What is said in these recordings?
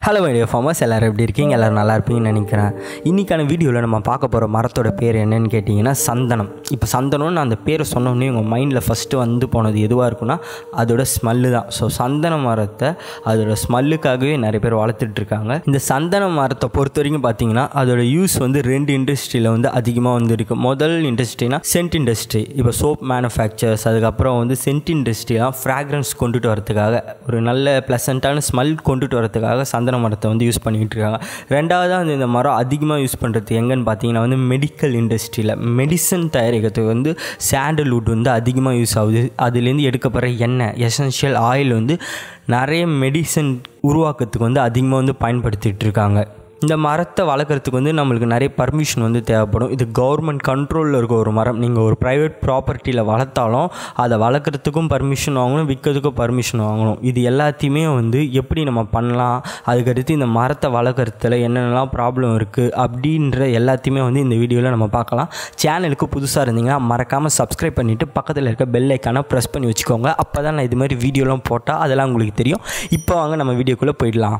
hello மைடியோ farmers எல்லோரும் எப்படி இருக்கீங்க எல்லோரும் நல்லா இருப்பீங்கன்னு நினைக்கிறேன் இன்றைக்கான வீடியோவில் நம்ம பார்க்க போகிற மரத்தோட பேர் என்னன்னு கேட்டிங்கன்னா சந்தனம் இப்போ சந்தனம்னு அந்த பேரை சொன்னோடனே உங்கள் மைண்டில் ஃபஸ்ட்டு வந்து போனது எதுவாக இருக்குன்னா அதோட ஸ்மெல்லு தான் ஸோ சந்தன மரத்தை அதோட ஸ்மெல்லுக்காகவே நிறைய பேர் வளர்த்துட்டு இருக்காங்க இந்த சந்தன மரத்தை பொறுத்த வரைக்கும் பார்த்தீங்கன்னா அதோட யூஸ் வந்து ரெண்டு இண்டஸ்ட்ரியில் வந்து அதிகமாக வந்து இருக்கு முதல் இண்டஸ்ட்ரினா சென்ட் இண்டஸ்ட்ரி இப்போ சோப் மேனுஃபேக்சர்ஸ் அதுக்கப்புறம் வந்து சென்ட் இண்டஸ்ட்ரிலாம் ஃப்ராக்ரன்ஸ் கொண்டுட்டு வரதுக்காக ஒரு நல்ல ப்ளசண்ட்டான ஸ்மெல் கொண்டுட்டு வரதுக்காக சந்தன மரத்தை வந்து யூஸ் பண்ணிகிட்டு இருக்காங்க ரெண்டாவது வந்து இந்த மரம் அதிகமாக யூஸ் பண்ணுறது எங்கன்னு பார்த்தீங்கன்னா வந்து மெடிக்கல் இண்டஸ்ட்ரியில் மெடிசன் தயாரிக்கிறதுக்கு வந்து சாண்டல்வுட் வந்து அதிகமாக யூஸ் ஆகுது அதுலேருந்து எடுக்கப்படுற எண்ணெய் எசென்ஷியல் ஆயில் வந்து நிறைய மெடிசன் உருவாக்கத்துக்கு வந்து அதிகமாக வந்து பயன்படுத்திகிட்டு இருக்காங்க இந்த மரத்தை வளர்க்குறதுக்கு வந்து நம்மளுக்கு நிறைய பர்மிஷன் வந்து தேவைப்படும் இது கவர்மெண்ட் கண்ட்ரோலில் இருக்க ஒரு மரம் நீங்கள் ஒரு ப்ரைவேட் ப்ராப்பர்ட்டியில் வளர்த்தாலும் அதை வளர்க்குறதுக்கும் பர்மிஷன் வாங்கணும் விற்கிறதுக்கும் பர்மிஷன் வாங்கணும் இது எல்லாத்தையுமே வந்து எப்படி நம்ம பண்ணலாம் அதுக்கடுத்து இந்த மரத்தை வளர்க்குறதுல என்னென்னலாம் ப்ராப்ளம் இருக்குது அப்படின்ற எல்லாத்தையுமே வந்து இந்த வீடியோவில் நம்ம பார்க்கலாம் சேனலுக்கு புதுசாக இருந்தீங்கன்னா மறக்காமல் சப்ஸ்கிரைப் பண்ணிவிட்டு பக்கத்தில் இருக்க பெல் ஐக்கானை ப்ரெஸ் பண்ணி வச்சுக்கோங்க அப்போ தான் நான் இது மாதிரி வீடியோலாம் போட்டால் அதெல்லாம் உங்களுக்கு தெரியும் இப்போ வாங்க நம்ம வீடியோக்குள்ளே போயிடலாம்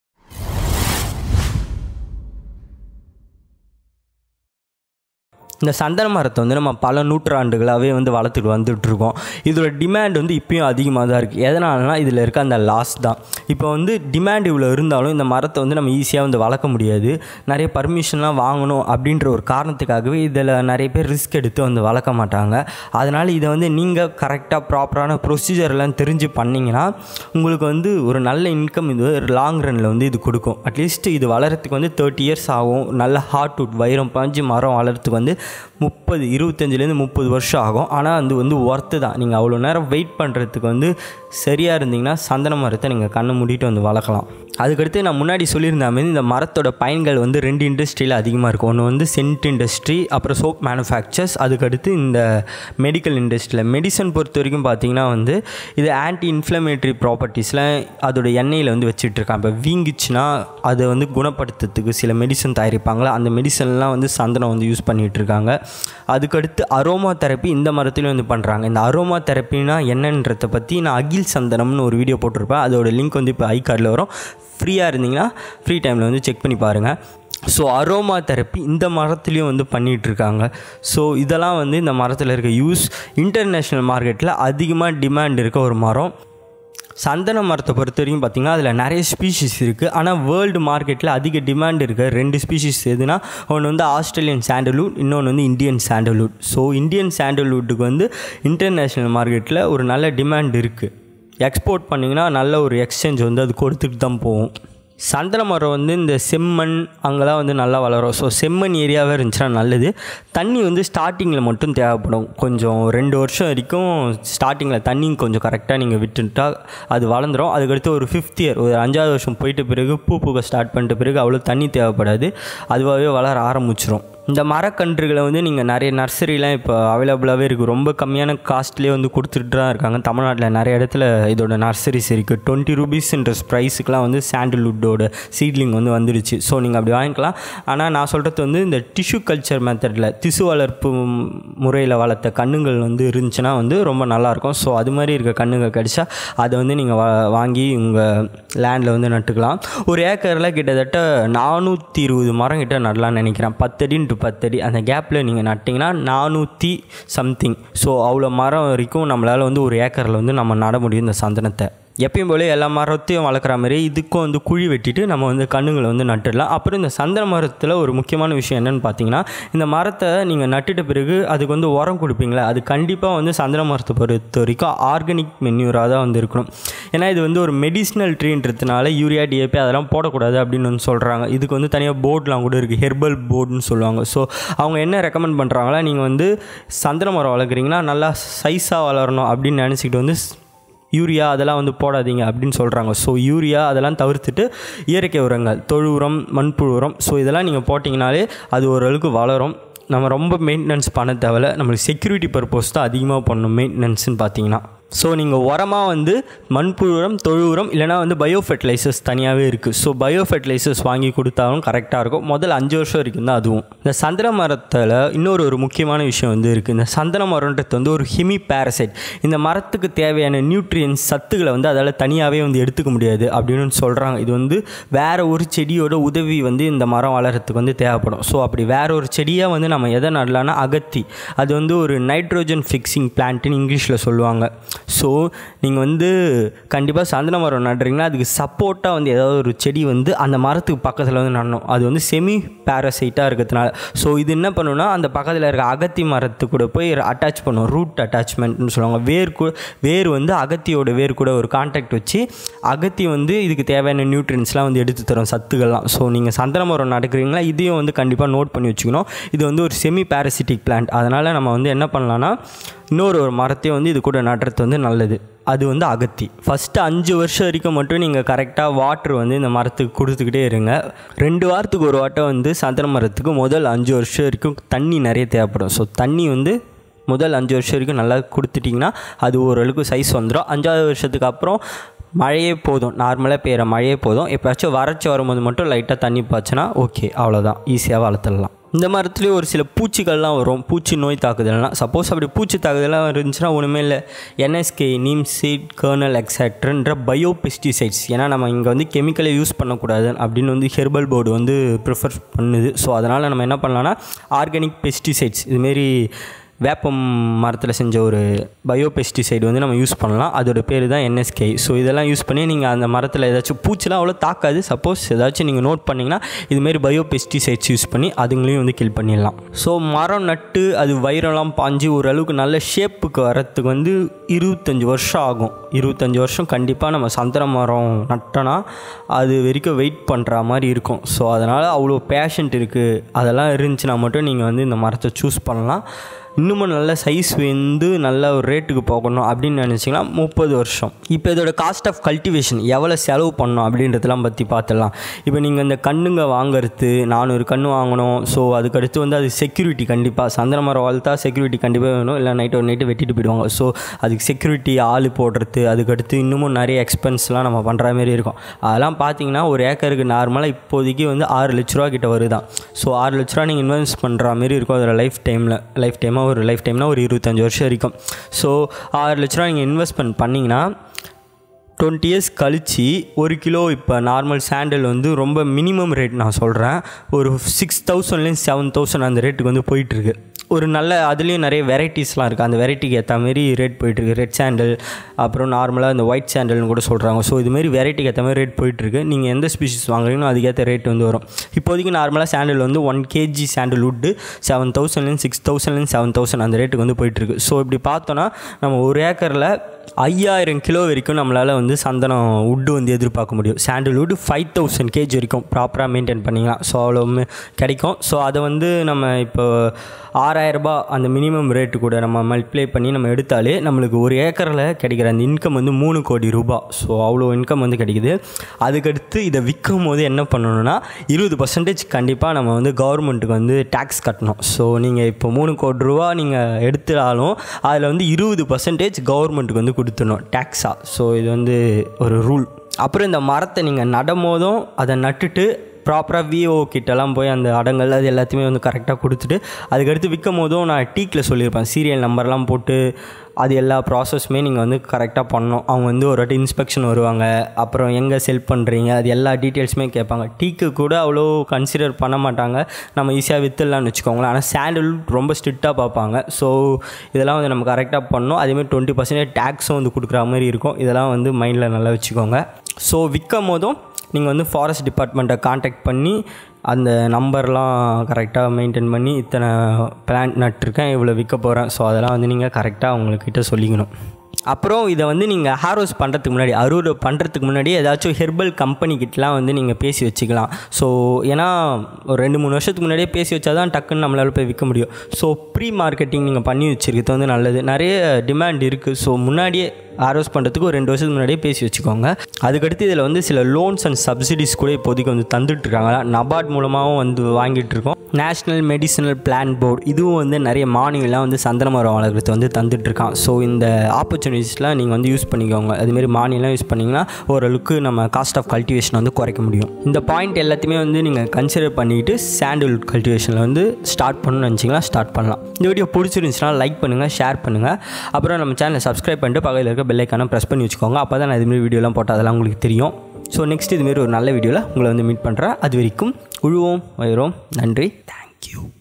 இந்த சந்தன மரத்தை வந்து நம்ம பல நூற்றாண்டுகளாகவே வந்து வளர்த்துட்டு வந்துட்டுருக்கோம் இதோட டிமாண்ட் வந்து இப்பயும் அதிகமாக தான் இருக்குது எதனாலனா இதில் இருக்க அந்த லாஸ் தான் இப்போ வந்து டிமாண்ட் இவ்வளோ இருந்தாலும் இந்த மரத்தை வந்து நம்ம ஈஸியாக வந்து வளர்க்க முடியாது நிறைய பர்மிஷன்லாம் வாங்கணும் அப்படின்ற ஒரு காரணத்துக்காகவே இதில் நிறைய பேர் ரிஸ்க் எடுத்து வந்து வளர்க்க மாட்டாங்க அதனால் இதை வந்து நீங்கள் கரெக்டாக ப்ராப்பரான ப்ரொசீஜர்லாம் தெரிஞ்சு பண்ணிங்கன்னா உங்களுக்கு வந்து ஒரு நல்ல இன்கம் இது ஒரு லாங் ரனில் வந்து இது கொடுக்கும் அட்லீஸ்ட் இது வளர்கிறதுக்கு வந்து தேர்ட்டி இயர்ஸ் ஆகும் நல்ல ஹார்ட் வுட் வைரம் பாஞ்சு மரம் வளர்கிறதுக்கு வந்து முப்பது இருபத்தஞ்சிலேருந்து முப்பது வருஷம் ஆகும் ஆனால் அது வந்து ஒர்த்து தான் நீங்கள் அவ்வளோ நேரம் வெயிட் பண்ணுறதுக்கு வந்து சரியாக இருந்தீங்கன்னா சந்தன மரத்தை நீங்கள் கண்ணை மூடிட்டு வந்து வளர்க்கலாம் அதுக்கடுத்து நான் முன்னாடி சொல்லியிருந்த மாதிரி இந்த மரத்தோட பயன்கள் வந்து ரெண்டு இண்டஸ்ட்ரியில் அதிகமாக இருக்கும் ஒன்று வந்து சென்ட் இண்டஸ்ட்ரி அப்புறம் சோப் மேனுஃபேக்சர்ஸ் அதுக்கடுத்து இந்த மெடிக்கல் இண்டஸ்ட்ரியில் மெடிசன் பொறுத்த வரைக்கும் பார்த்தீங்கன்னா வந்து இது ஆன்டி இன்ஃப்ளமேட்டரி ப்ராப்பர்ட்டிஸ்லாம் அதோட எண்ணெயில் வந்து வச்சுட்ருக்காங்க இப்போ வீங்கிச்சுன்னா அதை வந்து குணப்படுத்துறதுக்கு சில மெடிசன் தயாரிப்பாங்களா அந்த மெடிசன்லாம் வந்து சந்தனம் வந்து யூஸ் பண்ணிகிட்டு இருக்காங்க அதுக்கடுத்து அரோமா தெரப்பி இந்த மரத்துலையும் வந்து பண்ணுறாங்க இந்த அரோமா தெரப்பினா என்னன்றதை பற்றி நான் அகில் சந்தனம்னு ஒரு வீடியோ போட்டிருப்பேன் அதோட லிங்க் வந்து இப்போ ஐ கார்டில் வரும் ஃப்ரீயாக இருந்தீங்கன்னா ஃப்ரீ டைமில் வந்து செக் பண்ணி பாருங்கள் ஸோ அரோமா தெரப்பி இந்த மரத்துலேயும் வந்து பண்ணிகிட்ருக்காங்க ஸோ இதெல்லாம் வந்து இந்த மரத்தில் இருக்க யூஸ் இன்டர்நேஷ்னல் மார்க்கெட்டில் அதிகமாக டிமாண்ட் இருக்க ஒரு மரம் சந்தன மரத்தை பொறுத்த வரைக்கும் பார்த்திங்கன்னா அதில் நிறைய ஸ்பீஷிஸ் இருக்குது ஆனால் வேர்ல்டு மார்க்கெட்டில் அதிக டிமாண்ட் இருக்க ரெண்டு ஸ்பீஷிஸ் எதுனா ஒன்று வந்து ஆஸ்திரேலியன் சாண்டல்வுட் இன்னொன்று வந்து இந்தியன் சாண்டல்வுட் ஸோ இந்தியன் சாண்டல்வுட்டுக்கு வந்து இன்டர்நேஷ்னல் மார்க்கெட்டில் ஒரு நல்ல டிமாண்ட் இருக்குது எக்ஸ்போர்ட் பண்ணிங்கன்னா நல்ல ஒரு எக்ஸ்சேஞ்ச் வந்து அது கொடுத்துட்டு தான் போகும் சந்தன மரம் வந்து இந்த செம்மண் அங்கெல்லாம் வந்து நல்லா வளரும் ஸோ செம்மண் ஏரியாவே இருந்துச்சுன்னா நல்லது தண்ணி வந்து ஸ்டார்டிங்கில் மட்டும் தேவைப்படும் கொஞ்சம் ரெண்டு வருஷம் வரைக்கும் ஸ்டார்டிங்கில் தண்ணி கொஞ்சம் கரெக்டாக நீங்கள் விட்டுட்டா அது வளர்ந்துடும் அதுக்கடுத்து ஒரு ஃபிஃப்த் இயர் ஒரு அஞ்சாவது வருஷம் போயிட்ட பிறகு பூ பூக்க ஸ்டார்ட் பண்ணிட்ட பிறகு அவ்வளோ தண்ணி தேவைப்படாது அதுவாகவே வளர ஆரம்பிச்சிரும் இந்த மரக்கன்றுகளை வந்து நீங்கள் நிறைய நர்சரிலாம் இப்போ அவைலபிளாகவே இருக்குது ரொம்ப கம்மியான காஸ்ட்லேயே வந்து கொடுத்துட்டு தான் இருக்காங்க தமிழ்நாட்டில் நிறைய இடத்துல இதோட நர்சரிஸ் இருக்குது டுவெண்ட்டி ருபீஸ்ன்ற ப்ரைஸுக்கெலாம் வந்து சாண்டல்வுட்டோட சீட்லிங் வந்து வந்துடுச்சு ஸோ நீங்கள் அப்படி வாங்கிக்கலாம் ஆனால் நான் சொல்கிறது வந்து இந்த டிஷ்யூ கல்ச்சர் மெத்தடில் திசு வளர்ப்பு முறையில் வளர்த்த கண்ணுங்கள் வந்து இருந்துச்சுன்னா வந்து ரொம்ப நல்லாயிருக்கும் ஸோ அது மாதிரி இருக்க கண்ணுங்கள் கிடச்சா அதை வந்து நீங்கள் வா வாங்கி உங்கள் லேண்டில் வந்து நட்டுக்கலாம் ஒரு ஏக்கரில் கிட்டத்தட்ட நானூற்றி இருபது மரம் கிட்ட நடலாம்னு நினைக்கிறேன் பத்தடி டு பத்தடி அந்த கேப்பில் நீங்கள் நட்டிங்கன்னா நானூற்றி சம்திங் ஸோ அவ்வளோ மரம் வரைக்கும் நம்மளால் வந்து ஒரு ஏக்கரில் வந்து நம்ம நட முடியும் இந்த சந்தனத்தை எப்பயும் போல எல்லா மரத்தையும் வளர்க்குற மாதிரி இதுக்கும் வந்து குழி வெட்டிட்டு நம்ம வந்து கண்ணுங்களை வந்து நட்டுடலாம் அப்புறம் இந்த சந்தன மரத்தில் ஒரு முக்கியமான விஷயம் என்னென்னு பார்த்தீங்கன்னா இந்த மரத்தை நீங்கள் நட்டுட்ட பிறகு அதுக்கு வந்து உரம் கொடுப்பீங்களா அது கண்டிப்பாக வந்து சந்தன மரத்தை பொறுத்த வரைக்கும் ஆர்கானிக் மென்யூராக தான் வந்து இருக்கணும் ஏன்னா இது வந்து ஒரு மெடிசினல் ட்ரீன்றதுனால யூரியா டிஏபி அதெல்லாம் போடக்கூடாது அப்படின்னு வந்து சொல்கிறாங்க இதுக்கு வந்து தனியாக போர்ட்லாம் கூட இருக்குது ஹெர்பல் போர்டுன்னு சொல்லுவாங்க ஸோ அவங்க என்ன ரெக்கமெண்ட் பண்ணுறாங்களா நீங்கள் வந்து சந்தன மரம் வளர்க்குறீங்கன்னா நல்லா சைஸாக வளரணும் அப்படின்னு நினச்சிக்கிட்டு வந்து யூரியா அதெல்லாம் வந்து போடாதீங்க அப்படின்னு சொல்கிறாங்க ஸோ யூரியா அதெல்லாம் தவிர்த்துட்டு இயற்கை உரங்கள் தொழு உரம் மண்புழு உரம் ஸோ இதெல்லாம் நீங்கள் போட்டிங்கனாலே அது ஓரளவுக்கு வளரும் நம்ம ரொம்ப மெயின்டெனன்ஸ் பண்ண தேவையில்ல நம்மளுக்கு செக்யூரிட்டி பர்பஸ் தான் அதிகமாக பண்ணணும் மெயின்டெனன்ஸ்னு பார்த்தீங்கன்னா ஸோ நீங்கள் உரமாக வந்து மண்புழு உரம் தொழு உரம் இல்லைனா வந்து பயோ ஃபெர்டிலைசர்ஸ் தனியாகவே இருக்குது ஸோ பயோ ஃபெர்டிலைசர்ஸ் வாங்கி கொடுத்தாலும் கரெக்டாக இருக்கும் முதல்ல அஞ்சு வருஷம் வரைக்கும் தான் அதுவும் இந்த சந்தன மரத்தில் இன்னொரு ஒரு முக்கியமான விஷயம் வந்து இருக்குது இந்த சந்தன மரம்ன்றது வந்து ஒரு ஹிமி பேரசைட் இந்த மரத்துக்கு தேவையான நியூட்ரியன்ஸ் சத்துக்களை வந்து அதால் தனியாகவே வந்து எடுத்துக்க முடியாது அப்படின்னு சொல்கிறாங்க இது வந்து வேறு ஒரு செடியோட உதவி வந்து இந்த மரம் வளர்கிறதுக்கு வந்து தேவைப்படும் ஸோ அப்படி வேற ஒரு செடியாக வந்து நம்ம எதை நடலாம்னா அகத்தி அது வந்து ஒரு நைட்ரோஜன் ஃபிக்ஸிங் பிளான்ட்டுன்னு இங்கிலீஷில் சொல்லுவாங்க ஸோ நீங்கள் வந்து கண்டிப்பாக சந்தன மரம் நடுறீங்கன்னா அதுக்கு சப்போர்ட்டாக வந்து ஏதாவது ஒரு செடி வந்து அந்த மரத்துக்கு பக்கத்தில் வந்து நடணும் அது வந்து செமி பேரசைட்டாக இருக்கிறதுனால ஸோ இது என்ன பண்ணுன்னா அந்த பக்கத்தில் இருக்க அகத்தி மரத்து கூட போய் அட்டாச் பண்ணும் ரூட் அட்டாச்மெண்ட்னு சொல்லுவாங்க வேர் கூட வேர் வந்து அகத்தியோட வேர் கூட ஒரு கான்டாக்ட் வச்சு அகத்தி வந்து இதுக்கு தேவையான நியூட்ரியன்ஸ்லாம் வந்து எடுத்து தரும் சத்துக்கள்லாம் ஸோ நீங்கள் சந்தன மரம் நடக்கிறீங்களா இதையும் வந்து கண்டிப்பாக நோட் பண்ணி வச்சுக்கணும் இது வந்து ஒரு செமி பேரசிட்டிக் பிளான்ட் அதனால் நம்ம வந்து என்ன பண்ணலான்னா இன்னொரு ஒரு மரத்தையும் வந்து இது கூட நடுறது வந்து நல்லது அது வந்து அகத்தி ஃபஸ்ட்டு அஞ்சு வருஷம் வரைக்கும் மட்டும் நீங்கள் கரெக்டாக வாட்ரு வந்து இந்த மரத்துக்கு கொடுத்துக்கிட்டே இருங்க ரெண்டு வாரத்துக்கு ஒரு வாட்டம் வந்து சந்தன மரத்துக்கு முதல் அஞ்சு வருஷம் வரைக்கும் தண்ணி நிறைய தேவைப்படும் ஸோ தண்ணி வந்து முதல் அஞ்சு வருஷம் வரைக்கும் நல்லா கொடுத்துட்டிங்கன்னா அது ஓரளவுக்கு சைஸ் வந்துடும் அஞ்சாவது வருஷத்துக்கு அப்புறம் மழையே போதும் நார்மலாக பெய்கிற மழையே போதும் எப்போயாச்சும் வறட்சி வரும்போது மட்டும் லைட்டாக தண்ணி பாய்ச்சினா ஓகே அவ்வளோதான் ஈஸியாக வளர்த்துடலாம் இந்த மரத்துலேயே ஒரு சில பூச்சிகள்லாம் வரும் பூச்சி நோய் தாக்குதல்லாம் சப்போஸ் அப்படி பூச்சி தாக்குதலாம் இருந்துச்சுன்னா ஒன்றுமே இல்லை என்எஸ்கே நீம் சீட் கர்னல் எக்ஸாக்ட்ரன்ற பயோ பெஸ்டிசைட்ஸ் ஏன்னா நம்ம இங்கே வந்து கெமிக்கலை யூஸ் பண்ணக்கூடாது அப்படின்னு வந்து ஹெர்பல் போர்டு வந்து ப்ரிஃபர் பண்ணுது ஸோ அதனால் நம்ம என்ன பண்ணலாம்னா ஆர்கானிக் பெஸ்டிசைட்ஸ் இதுமாரி வேப்பம் மரத்தில் செஞ்ச ஒரு பயோ பெஸ்டிசைடு வந்து நம்ம யூஸ் பண்ணலாம் அதோட பேர் தான் என்எஸ்கே ஸோ இதெல்லாம் யூஸ் பண்ணி நீங்கள் அந்த மரத்தில் ஏதாச்சும் பூச்சிலாம் அவ்வளோ தாக்காது சப்போஸ் ஏதாச்சும் நீங்கள் நோட் பண்ணிங்கன்னா இதுமாரி பயோ பெஸ்டிசைட்ஸ் யூஸ் பண்ணி அதுங்களையும் வந்து கில் பண்ணிடலாம் ஸோ மரம் நட்டு அது வைரம்லாம் பாஞ்சு ஓரளவுக்கு நல்ல ஷேப்புக்கு வரத்துக்கு வந்து இருபத்தஞ்சி வருஷம் ஆகும் இருபத்தஞ்சி வருஷம் கண்டிப்பாக நம்ம சந்தன மரம் நட்டோன்னா அது வரைக்கும் வெயிட் பண்ணுற மாதிரி இருக்கும் ஸோ அதனால் அவ்வளோ பேஷண்ட் இருக்குது அதெல்லாம் இருந்துச்சுன்னா மட்டும் நீங்கள் வந்து இந்த மரத்தை சூஸ் பண்ணலாம் இன்னமும் நல்ல சைஸ் வந்து நல்ல ஒரு ரேட்டுக்கு போகணும் அப்படின்னு நினச்சிங்கன்னா முப்பது வருஷம் இப்போ இதோட காஸ்ட் ஆஃப் கல்டிவேஷன் எவ்வளோ செலவு பண்ணணும் அப்படின்றதெல்லாம் பற்றி பார்த்துடலாம் இப்போ நீங்கள் இந்த கண்ணுங்க வாங்குறது நானூறு கன்று வாங்கணும் ஸோ அதுக்கடுத்து வந்து அது செக்யூரிட்டி கண்டிப்பாக சந்தன மரம் வளர்த்தா செக்யூரிட்டி கண்டிப்பாக வேணும் இல்லை நைட் ஒரு நைட்டு வெட்டிட்டு போயிடுவாங்க ஸோ அதுக்கு செக்யூரிட்டி ஆள் போடுறது அதுக்கடுத்து இன்னமும் நிறைய எக்ஸ்பென்ஸ்லாம் நம்ம பண்ணுற மாதிரி இருக்கும் அதெல்லாம் பார்த்தீங்கன்னா ஒரு ஏக்கருக்கு நார்மலாக இப்போதைக்கு வந்து ஆறு லட்ச ரூபா கிட்ட வருதான் ஸோ ஆறு லட்ச ரூபா நீங்கள் இன்வெஸ்ட் பண்ணுற மாதிரி இருக்கும் அதில் லைஃப் டைமில் லைஃப் டைமாக ஒரு லைஃப் டைம்னா ஒரு இருபத்தஞ்சி வருஷம் வரைக்கும் ஸோ ஆறு லட்ச ரூபா நீங்கள் இன்வெஸ்ட்மெண்ட் பண்ணிங்கன்னா டுவெண்ட்டி இயர்ஸ் கழித்து ஒரு கிலோ இப்போ நார்மல் சாண்டல் வந்து ரொம்ப மினிமம் ரேட் நான் சொல்கிறேன் ஒரு சிக்ஸ் தௌசண்ட்லேருந்து செவன் தௌசண்ட் அந்த ரேட்டுக்கு வந்து போயிட்டுருக்கு ஒரு நல்ல அதுலேயும் நிறைய வெரைட்டிஸ்லாம் இருக்குது அந்த வெரைட்டிக்கு ஏற்ற மாரி ரேட் போயிட்டுருக்கு ரெட் சாண்டல் அப்புறம் நார்மலாக இந்த ஒயிட் சாண்டல்னு கூட சொல்கிறாங்க ஸோ இதுமாரி வெரைட்டிக்கு ஏற்ற மாதிரி ரேட் போயிட்டுருக்கு நீங்கள் எந்த ஸ்பீஷிஸ் வாங்குறீங்களோ அதுக்கேற்ற ரேட் வந்து வரும் இப்போதைக்கு நார்மலாக சாண்டல் வந்து one KG sandalwood seven தௌசண்ட்லேருந்து சிக்ஸ் தௌசண்ட்லேருந்து செவன் தௌசண்ட் அந்த ரேட்டுக்கு வந்து போயிட்டுருக்கு ஸோ இப்படி பார்த்தோன்னா நம்ம ஒரு ஏக்கரில் ஐயாயிரம் கிலோ வரைக்கும் நம்மளால் வந்து சந்தனம் வுட்டு வந்து எதிர்பார்க்க முடியும் sandalwood five thousand KG வரைக்கும் ப்ராப்பராக மெயின்டைன் பண்ணிக்கலாம் ஸோ அவ்வளோ மி- கிடைக்கும் ஸோ அதை வந்து நம்ம இப்போ ஆறாயிரரூபா அந்த மினிமம் ரேட்டு கூட நம்ம மல்டிப்ளை பண்ணி நம்ம எடுத்தாலே நம்மளுக்கு ஒரு ஏக்கரில் கிடைக்கிற அந்த இன்கம் வந்து மூணு கோடி ரூபாய் ஸோ அவ்வளோ இன்கம் வந்து கிடைக்குது அதுக்கடுத்து இதை விற்கும் போது என்ன பண்ணணும்னா இருபது பர்சன்டேஜ் கண்டிப்பாக நம்ம வந்து கவர்மெண்ட்டுக்கு வந்து டேக்ஸ் கட்டணும் ஸோ நீங்கள் இப்போ மூணு கோடி ரூபா நீங்கள் எடுத்தாலும் அதில் வந்து இருபது பர்சன்டேஜ் கவர்மெண்ட்டுக்கு வந்து கொடுத்துடணும் டேக்ஸாக ஸோ இது வந்து ஒரு ரூல் அப்புறம் இந்த மரத்தை நீங்கள் நடும் போதும் அதை நட்டுட்டு ப்ராப்பராக விஓ கிட்டலாம் போய் அந்த அடங்கல் அது எல்லாத்தையுமே வந்து கரெக்டாக கொடுத்துட்டு அதுக்கடுத்து விற்கும் போதும் நான் டீக்கில் சொல்லியிருப்பேன் சீரியல் நம்பர்லாம் போட்டு அது எல்லா ப்ராசஸுமே நீங்கள் வந்து கரெக்டாக பண்ணணும் அவங்க வந்து ஒரு வாட்டி இன்ஸ்பெக்ஷன் வருவாங்க அப்புறம் எங்கே செல் பண்ணுறீங்க அது எல்லா டீட்டெயில்ஸுமே கேட்பாங்க டீக்கு கூட அவ்வளோ கன்சிடர் பண்ண மாட்டாங்க நம்ம ஈஸியாக விற்றுலாம்னு வச்சுக்கோங்களேன் ஆனால் சாண்டில் ரொம்ப ஸ்ட்ரிக்டாக பார்ப்பாங்க ஸோ இதெல்லாம் வந்து நம்ம கரெக்டாக பண்ணணும் அதேமாதிரி டுவெண்ட்டி பர்சன்டேஜ் டேக்ஸும் வந்து கொடுக்குற மாதிரி இருக்கும் இதெல்லாம் வந்து மைண்டில் நல்லா வச்சுக்கோங்க ஸோ விற்கும் போதும் நீங்கள் வந்து ஃபாரஸ்ட் டிபார்ட்மெண்ட்டை காண்டாக்ட் பண்ணி அந்த நம்பர்லாம் கரெக்டாக மெயின்டைன் பண்ணி இத்தனை பிளான்ட் நட்டிருக்கேன் இவ்வளோ விற்க போகிறேன் ஸோ அதெல்லாம் வந்து நீங்கள் கரெக்டாக அவங்கக்கிட்ட சொல்லிக்கணும் அப்புறம் இதை வந்து நீங்கள் ஹேரோஸ் பண்ணுறதுக்கு முன்னாடி அறுவடை பண்ணுறதுக்கு முன்னாடி ஏதாச்சும் ஹெர்பல் கம்பெனிக்கிட்டலாம் வந்து நீங்கள் பேசி வச்சுக்கலாம் ஸோ ஏன்னா ஒரு ரெண்டு மூணு வருஷத்துக்கு முன்னாடியே பேசி வச்சா தான் டக்குன்னு நம்மளால் போய் விற்க முடியும் ஸோ ப்ரீ மார்க்கெட்டிங் நீங்கள் பண்ணி வச்சுருக்கிறது வந்து நல்லது நிறைய டிமாண்ட் இருக்குது ஸோ முன்னாடியே ஆரோஸ் பண்ணுறதுக்கு ஒரு ரெண்டு வருஷத்துக்கு முன்னாடியே பேசி வச்சுக்கோங்க அதுக்கடுத்து இதில் வந்து சில லோன்ஸ் அண்ட் சப்சிடிஸ் கூட இப்போதைக்கு வந்து தந்துட்டுருக்காங்க நபார்ட் மூலமாகவும் வந்து வாங்கிட்டு இருக்கோம் நேஷ்னல் மெடிசனல் பிளான் போர்டு இதுவும் வந்து நிறைய மானியெல்லாம் வந்து சந்தன மரம் வளர்க்குறது வந்து தந்துட்டுருக்கான் ஸோ இந்த ஆப்பர்ச்சுனிட்டிஸ்லாம் நீங்கள் வந்து யூஸ் பண்ணிக்கோங்க அதுமாரி மானியெல்லாம் யூஸ் பண்ணிங்கன்னா ஓரளவுக்கு நம்ம காஸ்ட் ஆஃப் கல்டிவேஷன் வந்து குறைக்க முடியும் இந்த பாயிண்ட் எல்லாத்தையுமே வந்து நீங்கள் கன்சிடர் பண்ணிவிட்டு சாண்டில்வுட் கல்டிவேஷனில் வந்து ஸ்டார்ட் பண்ணணும்னு நினச்சிங்கன்னா ஸ்டார்ட் பண்ணலாம் இந்த வீடியோ பிடிச்சிருந்துச்சுன்னா லைக் பண்ணுங்கள் ஷேர் பண்ணுங்கள் அப்புறம் நம்ம சேனலை சப்ஸ்கிரைப் பண்ணிட்டு பக்கத்தில் இருக்க பெல்லைக்கான ப்ரெஸ் பண்ணி வச்சுக்கோங்க அப்போ தான் நான் இதுமாரி வீடியோலாம் போட்டால் அதெல்லாம் உங்களுக்கு தெரியும் ஸோ நெக்ஸ்ட் இதுமாரி ஒரு நல்ல வீடியோவில் உங்களை வந்து மீட் பண்ணுறேன் அது வரைக்கும் உழுவோம் வயிறோம் நன்றி தேங்க்யூ